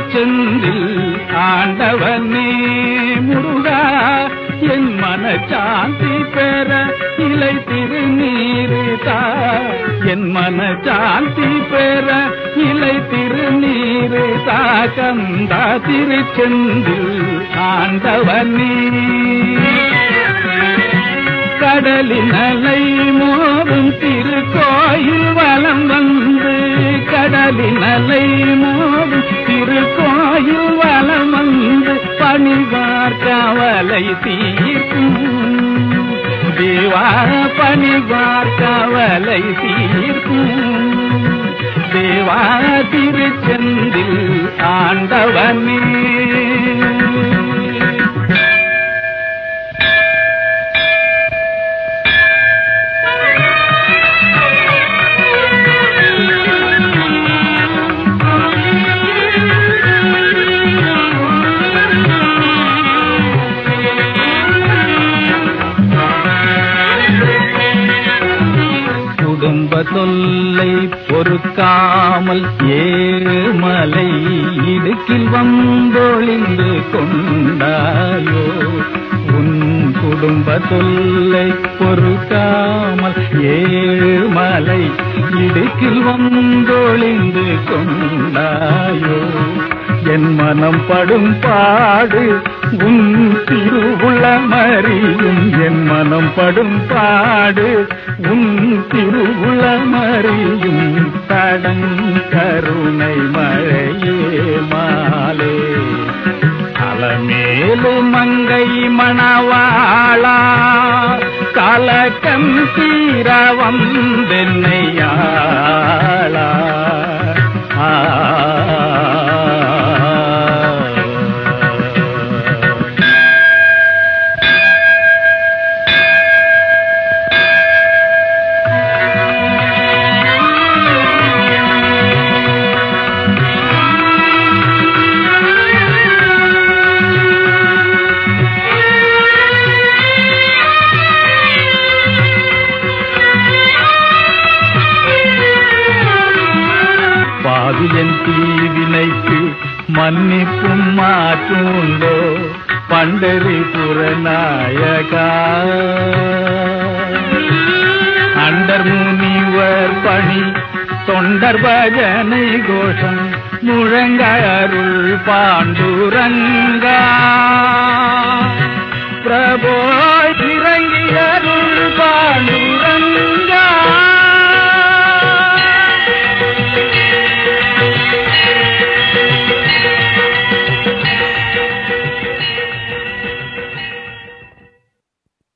திருச்செந்தில் ஆண்டவனே முருகா என் மனச்சாந்தி பெற இலை திருநீரு தா என் மனச்சாந்தி பெற இலை திருநீரு தா கந்தா திருச்செந்தில் ஆண்டவனே கடலின் அலை மோதும் திருக்கோயில் வலம் வந்து கடலின் அலை மோதும் திருக்கோயில் வலம் வந்து பணிவார் கவலை தீர்க்கும் தேவா பணிவார் கவலை தீர்க்கும் தேவா திருச்செந்தில் ஆண்டவனே குடும்ப தொல்லை பொறுக்காமல் ஏமலை இடுக்கில் வந்தொழிந்து கொண்டாயோ உன் குடும்ப தொல்லை பொறுக்காமல் ஏமலை இடுக்கில் வந்தொழிந்து கொண்டாயோ என் மனம் படும் பாடு உன் திருவுளமறியும் என் மனம் படும் பாடு உன் திருவுளமறியும் தடங்கருணை மழையே மாலே அலமேலு மங்கை மணவாளா கலக்கம் தீரவம் வெண்ணையாளா ஆ பாவியன் தீவினைக்கு மன்னிப்பும் மாற்றுண்டோ பண்டரி புறநாயகா அண்டர் முனிவர் பணி தொண்டர் பஜனை கோஷம் முழங்க அருள் பாண்டுரங்க